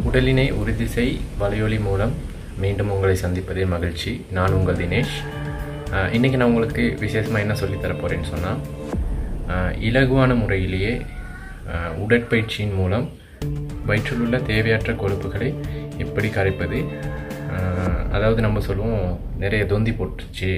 உடலினை உறுதி செய் வலையொலி மூலம் மீண்டும் உங்களை சந்திப்பதில் மகிழ்ச்சி நான் உங்கள் தினேஷ் அஹ், இன்னைக்கு நான் உங்களுக்கு விசேஷமாக என்ன சொல்லித் தரப் போறேன்னு சொன்னால் இலகுவான முறையிலேயே அஹ், உடற்பயிற்சியின் மூலம் வயிற்றில் உள்ள தேவையற்ற கொழுப்புகளை எப்படி கரைப்பது அஹ், அதாவது நம்ம சொல்லுவோம் நிறைய தொந்தி போட்டுருச்சு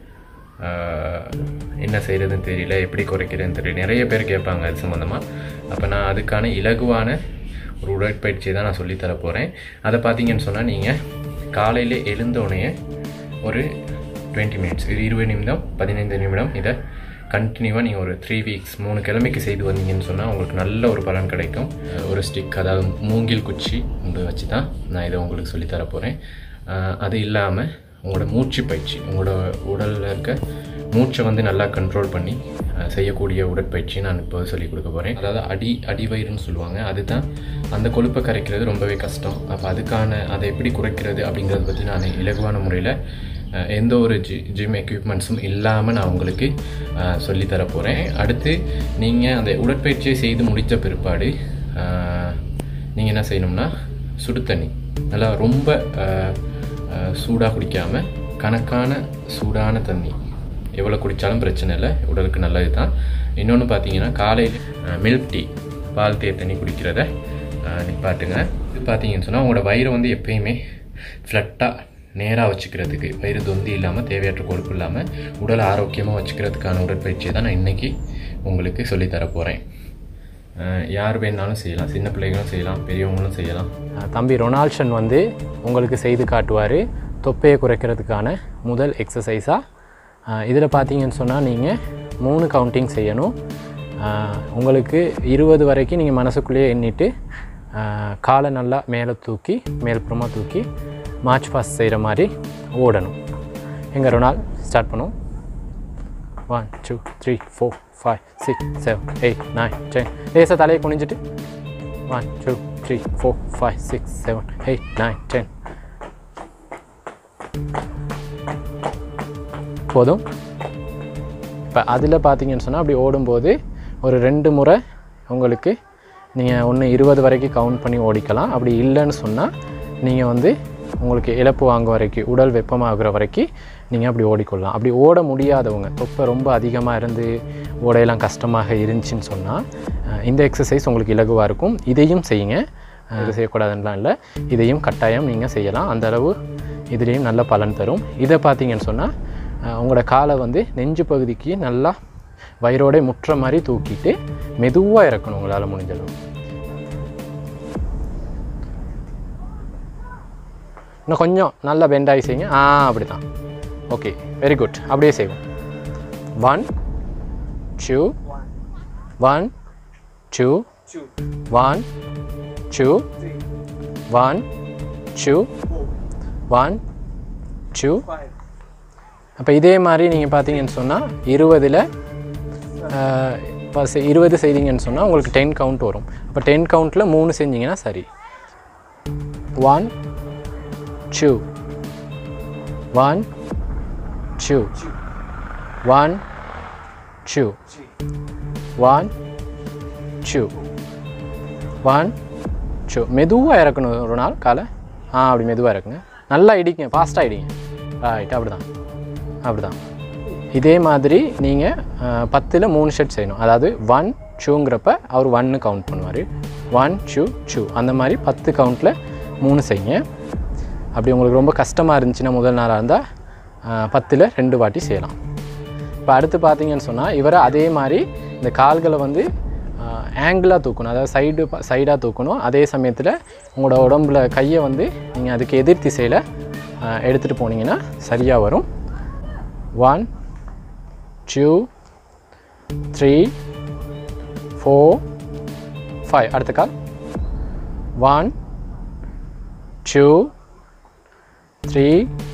ஆஹ் என்ன செய்கிறதுன்னு தெரியல எப்படி குறைக்கிறதுன்னு தெரியல நிறைய பேர் கேட்பாங்க அது சம்மந்தமாக அப்போ நான் அதுக்கான இலகுவான ஒரு உடற்பயிற்சியை தான் நான் சொல்லித்தர போகிறேன் அதை பார்த்தீங்கன்னு சொன்னால் நீங்கள் காலையில் எழுந்தோடனே ஒரு டுவெண்ட்டி மினிட்ஸ் இது இருபது நிமிடம் பதினைந்து நிமிடம் இதை கண்டினியூவாக நீங்கள் ஒரு த்ரீ வீக்ஸ் மூணு கிழமைக்கு செய்து வந்தீங்கன்னு சொன்னால் உங்களுக்கு நல்ல ஒரு பலன் கிடைக்கும் ஒரு ஸ்டிக் அதாவது மூங்கில் குச்சி ஒன்று வச்சு தான் நான் இதை உங்களுக்கு சொல்லித்தர போகிறேன் அது இல்லாமல் உங்களோட மூச்சு பயிற்சி உங்களோட உடலில் இருக்க மூச்சை வந்து நல்லா கண்ட்ரோல் பண்ணி அஹ், செய்யக்கூடிய உடற்பயிற்சி நான் இப்போ சொல்லிக் கொடுக்க போகிறேன் அதாவது அடி அடிவயிறுன்னு சொல்லுவாங்க அதுதான் அந்த கொழுப்பை கரைக்கிறது ரொம்பவே கஷ்டம் அப்போ அதுக்கான அதை எப்படி குறைக்கிறது அப்படிங்கிறத பற்றி நான் இலகுவான முறையில் அஹ், எந்த ஒரு ஜி ஜிம் எக்யூப்மெண்ட்ஸும் இல்லாமல் நான் உங்களுக்கு அஹ், சொல்லித் தர போகிறேன் அடுத்து நீங்கள் அந்த உடற்பயிற்சியை செய்து முடித்த பிற்பாடு நீங்கள் என்ன செய்யணும்னா சுடு தண்ணி நல்லா ரொம்ப சூடாக குடிக்காமல் கணக்கான சூடான தண்ணி எவ்வளோ குடித்தாலும் பிரச்சனை இல்லை உடலுக்கு நல்லது தான் இன்னொன்று பார்த்தீங்கன்னா காலையில் மில்க் டீ பால் தேர் தண்ணி குடிக்கிறத அஹ், நிப்பாட்டுங்க இது பார்த்தீங்கன்னு சொன்னால் உங்களோட வயிறு வந்து எப்பயுமே ஃப்ளட்டாக நேராக வச்சுக்கிறதுக்கு வயிறு தொந்தி இல்லாமல் தேவையற்ற கொழுப்பு இல்லாமல் உடலை ஆரோக்கியமாக வச்சுக்கிறதுக்கான உடற்பயிற்சியை தான் நான் இன்றைக்கி உங்களுக்கு சொல்லித்தர போகிறேன் யார் வேணாலும் செய்யலாம் சின்ன பிள்ளைகளும் செய்யலாம் பெரியவங்களும் செய்யலாம் அஹ் தம்பி ரொனால்ஷன் வந்து உங்களுக்கு செய்து காட்டுவார் தொப்பையை குறைக்கிறதுக்கான முதல் எக்ஸசைஸாக இதில் பார்த்தீங்கன்னு சொன்னால் நீங்கள் மூணு கவுண்டிங் செய்யணும் அஹ் உங்களுக்கு இருபது வரைக்கும் நீங்கள் மனசுக்குள்ளேயே எண்ணிட்டு அஹ் காலை நல்லா மேலே தூக்கி மேல்புறமாக தூக்கி மார்ச் பாஸ் செய்கிற மாதிரி ஓடணும் எங்கள் ரொனால் ஸ்டார்ட் பண்ணுவோம் one two three four five six seven eight nine ten லேசாக தலையை குனிஞ்சிட்டு one two three four five six seven eight nine ten போதும் இப்போ அதில் பார்த்தீங்கன்னு சொன்னால் அப்படி ஓடும்போது ஒரு ரெண்டு முறை உங்களுக்கு நீங்கள் ஒன்று இருபது வரைக்கும் கவுண்ட் பண்ணி ஓடிக்கலாம் அப்படி இல்லைன்னு சொன்னால் நீங்கள் வந்து உங்களுக்கு இழப்பு வாங்க வரைக்கும் உடல் வெப்பமாகிற வரைக்கும் நீங்கள் அப்படி ஓடிக்கொள்ளலாம் அப்படி ஓட முடியாதவங்க தொப்பை ரொம்ப அதிகமாக இருந்து ஓடையெல்லாம் கஷ்டமாக இருந்துச்சுன்னு சொன்னால் அஹ், இந்த எக்ஸசைஸ் உங்களுக்கு இலகுவாக இருக்கும் இதையும் செய்யுங்க அஹ், இது செய்யக்கூடாதுன்னெலாம் இல்லை இதையும் கட்டாயம் நீங்கள் செய்யலாம் அந்த அளவு இதுலேயும் நல்ல பலன் தரும் இதை பார்த்தீங்கன்னு சொன்னால் உங்களோட காலை வந்து நெஞ்சு பகுதிக்கு நல்லா வயிறோட முற்ற மாதிரி தூக்கிட்டு மெதுவாக இறக்கணும் உங்களால் முடிஞ்சளவு இன்னும் கொஞ்சம் நல்லா பெண்டாகி செய்யுங்க ஆ அப்படி தான் ஓகே வெரி குட் அப்படியே செய்வோம் one two one two one two one two one two அப்போ இதே மாதிரி நீங்கள் பார்த்தீங்கன்னு சொன்னால் இருபதில் இப்போ இருபது செய்தீங்கன்னு சொன்னால் உங்களுக்கு டென் கவுண்ட் வரும் அப்போ டென் கவுண்ட்டில் மூணு செஞ்சீங்கன்னா சரி one two one two one two one two one two மெதுவாக இறக்கணும் ஒரு நாள் காலை ஆ அப்படி மெதுவாக இறக்குங்க நல்லா இடிங்க ஃபாஸ்ட்டாக இடிங்க ரைட் அப்படி தான் அப்படி தான் இதே மாதிரி நீங்கள் பத்தில் மூணு ஷெட் செய்யணும் அதாவது ஒன் ஷூங்கிறப்ப அவர் ஒன்று கவுண்ட் பண்ணுவார் ஒன் ஷூ ஷூ அந்த மாதிரி பத்து கவுண்ட்டில் மூணு செய்யுங்க அப்படி உங்களுக்கு ரொம்ப கஷ்டமாக இருந்துச்சுன்னா முதல் நாளாக இருந்தால் பத்தில் ரெண்டு வாட்டி செய்யலாம் இப்போ அடுத்து பார்த்தீங்கன்னு சொன்னால் இவரை அதே மாதிரி இந்த கால்களை வந்து ஆங்கிளாக தூக்கணும் அதாவது சைடு சைடாக தூக்கணும் அதே சமயத்தில் உங்களோட உடம்புல கையை வந்து நீங்கள் அதுக்கு எதிர் திசையில் எடுத்துகிட்டு போனீங்கன்னா சரியாக வரும் one two three four five அடுத்த கால் one two three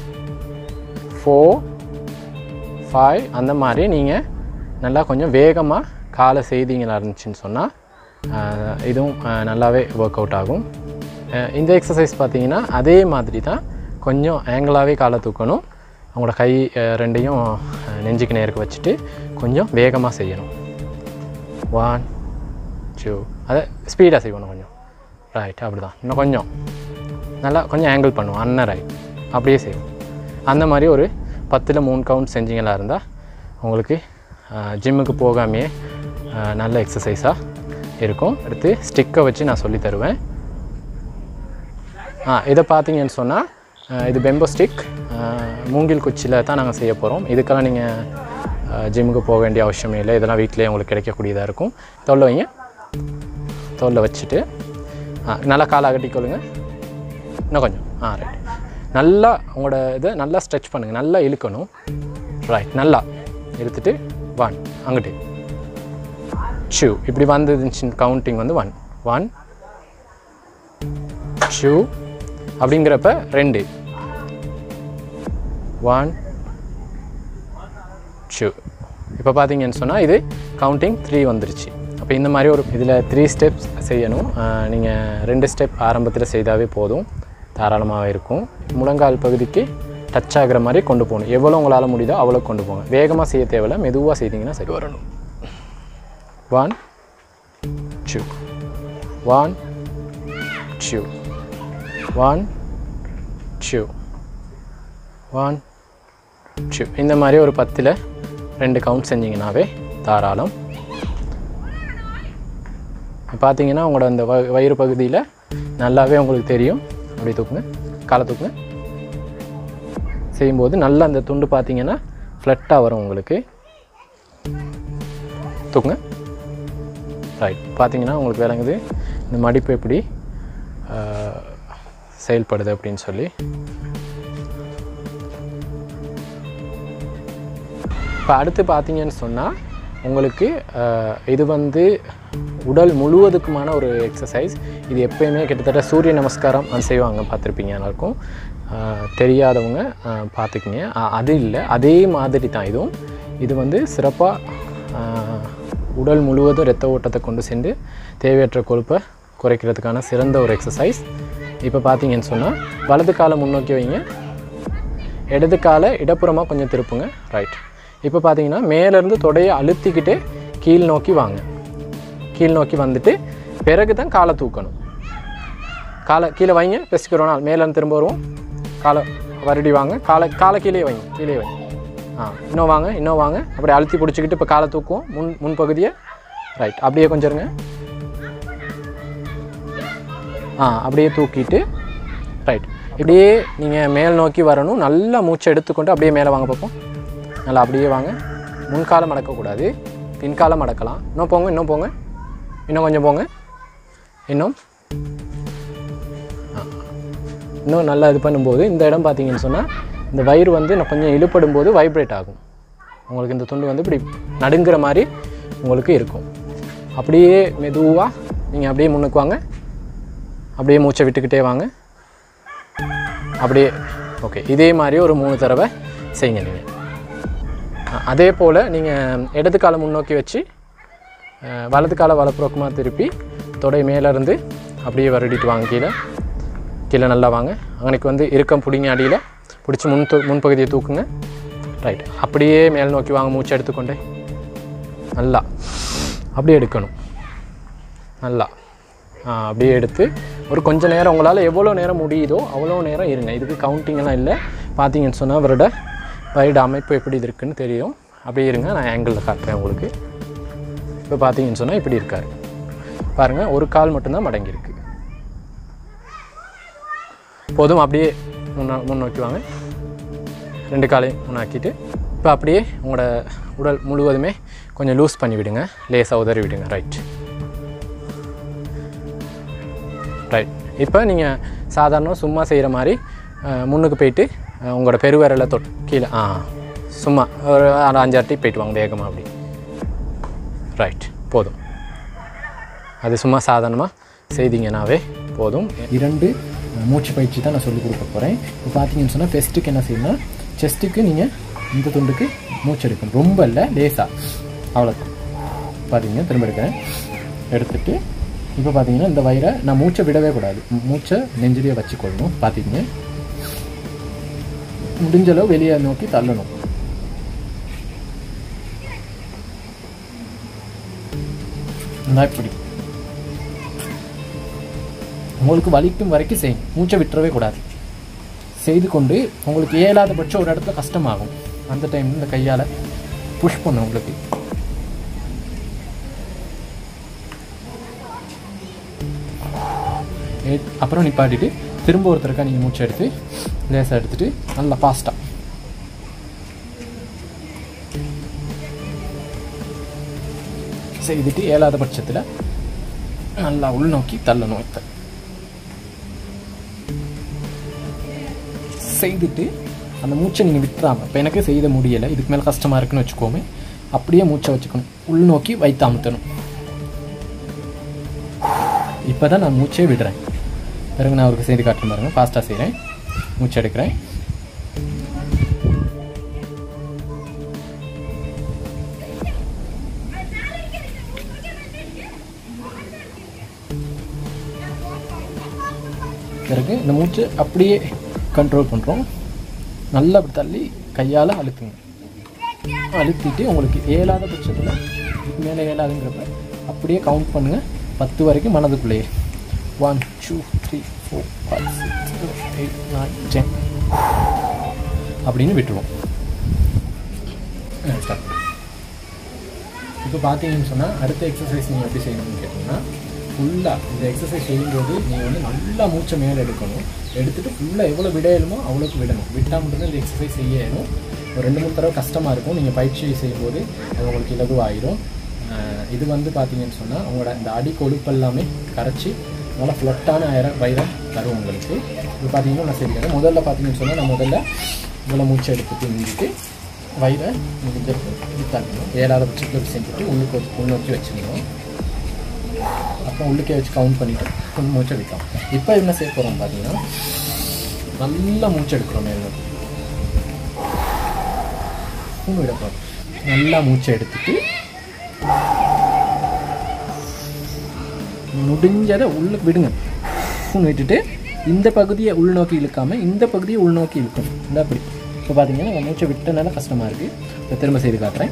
four five அந்த மாதிரி நீங்கள் நல்லா கொஞ்சம் வேகமாக காலை செய்திங்களா இருந்துச்சுன்னு சொன்னால் இதுவும் அஹ், நல்லாவே ஒர்க் அவுட் ஆகும் அஹ், இந்த எக்ஸசைஸ் பார்த்தீங்கன்னா அதே மாதிரி தான் கொஞ்சம் ஆங்கிளாகவே காலை தூக்கணும் அவங்களோட கை அஹ், ரெண்டையும் அஹ், நெஞ்சுக்கு நேருக்கு வச்சுட்டு கொஞ்சம் வேகமாக செய்யணும் ஒன் டூ அதை ஸ்பீடாக செய்யணும் கொஞ்சம் ரைட் அப்படி தான் இன்னும் கொஞ்சம் நல்லா கொஞ்சம் ஆங்கிள் பண்ணுவோம் அண்ணன் ரைட் அப்படியே செய்வோம் அந்த மாதிரி ஒரு பத்தில் மூணு கவுண்ட் செஞ்சீங்களா இருந்தால் உங்களுக்கு ஜிம்முக்கு போகாமையே ஆஹ், நல்ல எக்ஸசைஸாக இருக்கும் அடுத்து ஸ்டிக்கை வச்சு நான் சொல்லி தருவேன் ஆ இதை பார்த்தீங்கன்னு சொன்னால் இது பெம்போ ஸ்டிக் மூங்கில் குச்சியில் தான் நாங்கள் செய்ய போகிறோம் இதுக்கெல்லாம் நீங்கள் ஜிம்முக்கு போக வேண்டிய அவசியமே இல்லை இதெல்லாம் வீட்டிலேயே உங்களுக்கு கிடைக்கக்கூடியதாக இருக்கும் தொல்லை வைங்க தோலில் வச்சுட்டு ஆ நல்லா காலை அகட்டிக்கொள்ளுங்க இன்னும் கொஞ்சம் ஆ ரைட் நல்லா உங்களோட இதை நல்லா ஸ்ட்ரெச் பண்ணுங்கள் நல்லா இழுக்கணும் ரைட் நல்லா இழுத்துட்டு ஒன் அங்கிட்டு ஷூ இப்படி வந்ததுச்சு கவுண்டிங் வந்து ஒன் ஒன் ஷூ அப்படிங்கிறப்ப ரெண்டு ஒன் ஷூ இப்போ பார்த்தீங்கன்னு சொன்னால் இது கவுண்டிங் த்ரீ வந்துருச்சு அப்போ இந்த மாதிரி ஒரு இதில் த்ரீ ஸ்டெப்ஸ் செய்யணும் நீங்கள் ரெண்டு ஸ்டெப் ஆரம்பத்தில் செய்தாவே போதும் தாராளமாக இருக்கும் முழங்கால் பகுதிக்கு டச் ஆகுற மாதிரி கொண்டு போகணும் எவ்வளோ உங்களால் முடியுதோ அவ்வளோ கொண்டு போங்க வேகமாக செய்ய தேவையில்ல மெதுவாக செய்தீங்கன்னா சரி வரணும் one two one two one two one two இந்த மாதிரி ஒரு பத்தில் ரெண்டு கவுண்ட் செஞ்சீங்கன்னாவே தாராளம் பார்த்தீங்கன்னா உங்களோட அந்த வ வயிறு பகுதியில் நல்லாவே உங்களுக்கு தெரியும் அப்படி தூக்குங்க காலை தூக்குங்க செய்யும்போது நல்லா அந்த துண்டு பார்த்தீங்கன்னா ஃப்ளட்டாக வரும் உங்களுக்கு தூக்குங்க ரைட் பார்த்தீங்கன்னா உங்களுக்கு விளங்குது இந்த மடிப்பு எப்படி ஆஹ், செயல்படுது அப்படின்னு சொல்லி இப்போ அடுத்து பார்த்தீங்கன்னு சொன்னால் உங்களுக்கு ஆஹ், இது வந்து உடல் முழுவதுக்குமான ஒரு எக்ஸசைஸ் இது எப்பயுமே கிட்டத்தட்ட சூரிய நமஸ்காரம் அது செய்வாங்க பார்த்துருப்பீங்க எல்லாருக்கும் ஆஹ், தெரியாதவங்க ஆஹ், பார்த்துக்குங்க ஆ- அது இல்லை அதே மாதிரி தான் இதுவும் இது வந்து சிறப்பாக உடல் முழுவதும் இரத்த ஓட்டத்தை கொண்டு சென்று தேவையற்ற கொழுப்பை குறைக்கிறதுக்கான சிறந்த ஒரு எக்ஸசைஸ் இப்போ பார்த்தீங்கன்னு சொன்னால் வலது காலை முன்னோக்கி வைங்க இடது காலை இடப்புறமாக கொஞ்சம் திருப்புங்க ரைட் இப்போ பார்த்தீங்கன்னா மேலேருந்து தொடையை அழுத்திக்கிட்டு கீழ் நோக்கி வாங்க கீழ் நோக்கி வந்துட்டு பிறகு தான் காலை தூக்கணும் காலை கீழே வைங்க பெஸ்ட்டுக்கு ஒரு நாள் மேலேருந்து திரும்ப வருவோம் காலை வருடி வாங்க காலை காலை கீழே வைங்க கீழே வைங்க ஆ இன்னும் வாங்க இன்னும் வாங்க அப்படியே அழுத்தி பிடிச்சிக்கிட்டு இப்போ காலை தூக்குவோம் முன் முன் பகுதியை ரைட் அப்படியே கொஞ்சம் இருங்க ஆ அப்படியே தூக்கிட்டு ரைட் இப்படியே நீங்கள் மேல் நோக்கி வரணும் நல்லா மூச்சை எடுத்துக்கொண்டு அப்படியே மேலே வாங்க பார்ப்போம் நல்லா அப்படியே வாங்க முன்காலம் மடக்கக்கூடாது பின்காலம் மடக்கலாம் இன்னும் போங்க இன்னும் போங்க இன்னும் கொஞ்சம் போங்க இன்னும் ஆ. இன்னும் நல்லா இது பண்ணும்போது இந்த இடம் பார்த்தீங்கன்னு சொன்னால் இந்த வயிறு வந்து இன்னும் கொஞ்சம் இழுப்படும் போது வைப்ரேட் ஆகும் உங்களுக்கு இந்த துண்டு வந்து இப்படி நடுங்கிற மாதிரி உங்களுக்கு இருக்கும் அப்படியே மெதுவாக நீங்கள் அப்படியே முன்னுக்கு வாங்க அப்படியே மூச்சை விட்டுக்கிட்டே வாங்க அப்படியே ஓகே இதே மாதிரி ஒரு மூணு தடவை செய்யுங்க நீங்கள் அதே போல் நீங்கள் இடது காலை முன்னோக்கி வச்சு அஹ், வலது காலை வலப்புறக்கமாக திருப்பி தொடை மேலேருந்து அப்படியே வருடிட்டு வாங்க கீழே கீழே நல்லா வாங்க அங்கனைக்கு வந்து இறுக்கம் பிடிங்க அடியில் பிடிச்சி முன் தூ முன்பகுதியை தூக்குங்க ரைட் அப்படியே மேல் நோக்கி வாங்க மூச்சை எடுத்துக்கொண்டே நல்லா அப்படியே எடுக்கணும் நல்லா ஆ, அப்படியே எடுத்து ஒரு கொஞ்ச நேரம் உங்களால் எவ்வளோ நேரம் முடியுதோ அவ்வளோ நேரம் இருங்க இதுக்கு கவுண்டிங் எல்லாம் இல்லை பார்த்தீங்கன்னு சொன்னால் அவரோட வயிறு அமைப்பு எப்படி இருக்குன்னு தெரியும் அப்படியே இருங்க நான் ஆங்கிளில் காட்டுறேன் உங்களுக்கு இப்போ பார்த்தீங்கன்னு சொன்னால் இப்படி இருக்காரு பாருங்கள் ஒரு கால் மட்டும்தான் மடங்கியிருக்கு போதும் அப்படியே முன்னா முன்னோக்கி வாங்க ரெண்டு காலையும் முன்னாக்கிட்டு இப்போ அப்படியே உங்களோட உடல் முழுவதுமே கொஞ்சம் லூஸ் பண்ணி விடுங்க லேசாக உதறி விடுங்க ரைட் ரைட் இப்போ நீங்கள் சாதாரண சும்மா செய்கிற மாதிரி அஹ், முன்னுக்கு போயிட்டு அஹ், உங்களோட பெருவிரலை தொட் கீழே ஆ சும்மா ஒரு ஆறு அஞ்சாறு டீ போயிட்டு வாங்க வேகமாக அப்படி ரைட் போதும் அது சும்மா சாதாரணமாக செய்தீங்கன்னாவே போதும் இரண்டு அஹ், மூச்சு பயிற்சி தான் நான் சொல்லிக் கொடுக்க போகிறேன் இப்போ பார்த்தீங்கன்னு சொன்னால் ஃபெஸ்ட்டுக்கு என்ன செய்யணும்னா செஸ்ட்டுக்கு நீங்கள் இந்த துண்டுக்கு மூச்சு எடுக்கணும் ரொம்ப இல்லை லேசாக அவ்வளோதான் பார்த்தீங்க திரும்ப எடுக்கிறேன் எடுத்துட்டு இப்போ பார்த்தீங்கன்னா இந்த வயிறை நான் மூச்சை விடவே கூடாது மூ- மூச்சை நெஞ்சிலேயே வச்சுக்கொள்ளணும் பார்த்தீங்க முடிஞ்ச அளவு வெளியே நோக்கி தள்ளணும் இந்த இப்படி உங்களுக்கு வலிக்கும் வரைக்கும் செய்யுங்க மூச்சை விட்டுறவே கூடாது செய்து கொண்டு உங்களுக்கு இயலாத பட்சம் ஒரு இடத்துல கஷ்டமாகும் அந்த டைம் இந்த கையால் புஷ் பண்ணும் உங்களுக்கு ஏ- அப்புறம் நிப்பாட்டிட்டு திரும்ப ஒருத்தருக்கா நீங்கள் மூச்சை எடுத்து லேசாக எடுத்துட்டு நல்லா ஃபாஸ்ட்டாக செய்துட்டு இயலாத பட்சத்தில் நல்லா உள்நோக்கி தள்ளணும் இப்போ செய்துட்டு அந்த மூச்சை நீங்கள் விட்டுறாம இப்போ எனக்கு செய்த முடியலை இதுக்கு மேலே கஷ்டமாக இருக்குன்னு வச்சுக்கோமே அப்படியே மூச்சை வச்சுக்கணும் உள்நோக்கி வைத்து அமுத்தணும் இப்போ தான் நான் மூச்சே விடுறேன் பிறகு நான் அவருக்கு செய்து காட்டுறேன் பாருங்க ஃபாஸ்ட்டாக செய்கிறேன் மூச்சு எடுக்கிறேன் பிறகு இந்த மூச்சு அப்படியே கண்ட்ரோல் பண்ணுறோம் நல்லா அப்படி தள்ளி கையால் அழுத்துங்க அழுத்திட்டு உங்களுக்கு ஏழாத பட்சத்தில் இதுக்கு மேலே ஏழாதுங்கிறப்ப அப்படியே கவுண்ட் பண்ணுங்கள் பத்து வரைக்கும் மனதுக்குள்ளேயே one two three four five six seven eight nine ten அப்படின்னு விட்டுருவோம் ஸ்டார்ட் இப்போ பார்த்தீங்கன்னு சொன்னால் அடுத்த எக்ஸசைஸ் நீங்கள் எப்படி செய்யணும்னு கேட்டிங்கன்னா ஃபுல்லாக இந்த எக்ஸசைஸ் செய்யும்போது நீங்கள் வந்து நல்லா மூச்சை மேலே எடுக்கணும் எடுத்துகிட்டு ஃபுல்லாக எவ்வளோ விடையலுமோ அவ்வளோக்கு விடணும் விட்டால் மட்டும்தான் இந்த எக்ஸசைஸ் செய்யணும் ஒரு ரெண்டு மூணு தடவை கஷ்டமாக இருக்கும் நீங்கள் பயிற்சி செய்யும்போது அது உங்களுக்கு இலகுவாயிரும் ஆஹ் இது வந்து பார்த்தீங்கன்னு சொன்னால் உங்களோட இந்த அடி கொழுப்பு எல்லாமே கரைச்சி நல்லா ஃப்ளட்டான அயர வைரம் தரும் உங்களுக்கு இப்போ பார்த்தீங்கன்னா நான் சரிக்கிறேன் முதல்ல பார்த்தீங்கன்னு சொன்னால் நான் முதல்ல இவ்வளோ மூச்சை எடுத்துட்டு நின்றுட்டு வயிறை முடிஞ்ச தள்ளணும் ஏழாவது பட்சத்தில் இப்படி செஞ்சுட்டு உள்ளுக்கு வச்சு உள்நோக்கி வச்சுக்கணும் அப்புறம் உள்ளுக்கே வச்சு கவுண்ட் பண்ணிவிட்டு கொஞ்சம் மூச்சை எடுக்கலாம் இப்போ என்ன செய்ய போகிறோம் பார்த்தீங்கன்னா நல்லா மூச்சு எடுக்கிறோம் மேல் நோக்கி மூணு விட போகிறோம் நல்லா மூச்சை எடுத்துட்டு முடிஞ்சதை உள்ள விடுங்க ஃபோன் விட்டுட்டு இந்த பகுதியை உள்நோக்கி இழுக்காம இந்த பகுதியை உள்நோக்கி இழுக்கணும் இந்த அப்படி இப்போ பார்த்தீங்கன்னா நம்ம மூச்சை விட்டனால கஷ்டமாக இருக்குது இப்போ திரும்ப செய்து காட்டுறேன்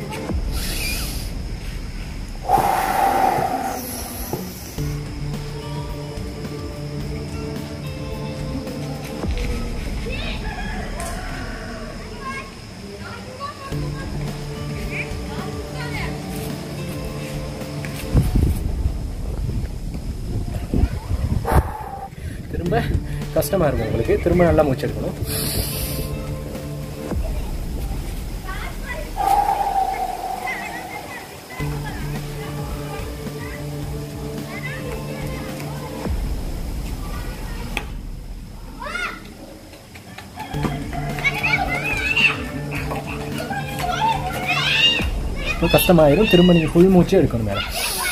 திரும்ப கஷ்டமாக இருக்கும் உங்களுக்கு திரும்ப நல்லா மூச்சு எடுக்கணும் இப்போ கஷ்டமாயிரும் திரும்ப நீங்கள் ஃபுல் மூச்சு எடுக்கணும் மேலே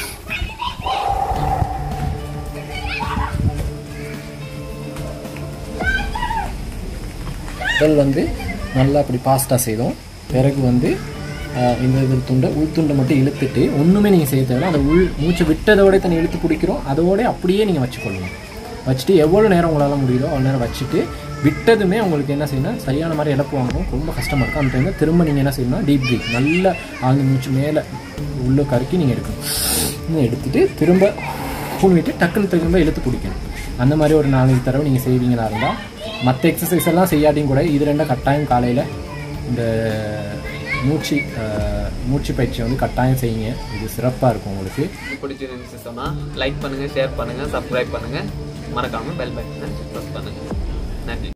முதல் வந்து நல்லா அப்படி பாஸ்ட்டாக செய்தோம் பிறகு வந்து ஆஹ், இந்த இது துண்டை உள் துண்டை மட்டும் இழுத்துட்டு ஒன்றுமே நீங்கள் செய்ய தேவையில்ல அந்த உள் மூச்சு விட்டதோட தண்ணி இழுத்து பிடிக்கிறோம் அதோட அப்படியே நீங்கள் வச்சுக்கொள்ளணும் வச்சுட்டு எவ்வளோ நேரம் உங்களால் முடியுதோ அவ்வளோ நேரம் வச்சுட்டு விட்டதுமே உங்களுக்கு என்ன செய்யணும் சரியான மாதிரி இழப்பு வாங்கணும் ரொம்ப கஷ்டமாக இருக்கும் அந்த டைமில் திரும்ப நீங்கள் என்ன செய்யணும் டீப் ப்ரீத் நல்ல ஆழ்ந்த மூச்சு மேலே உள்ள கருக்கி நீங்கள் எடுக்கணும் இன்னும் எடுத்துட்டு திரும்ப பூன் விட்டு டக்குன்னு திரும்ப இழுத்து பிடிக்கணும் அந்த மாதிரி ஒரு நாலஞ்சு தடவை நீங்கள் செய்வீங்களா இருந்தால் மற்ற எக்ஸசைஸ் எல்லாம் செய்யாட்டியும் கூட இது ரெண்டும் கட்டாயம் காலையில் இந்த மூச்சு அஹ், மூச்சு பயிற்சியை வந்து கட்டாயம் செய்யுங்க இது சிறப்பாக இருக்கும் உங்களுக்கு பிடிச்சிருந்துச்சு சொன்னால் லைக் பண்ணுங்கள் ஷேர் பண்ணுங்கள் சப்ஸ்கிரைப் பண்ணுங்கள் மறக்காமல் பெல் பட்டனை ப்ரெஸ் பண்ணுங்கள் நன்றி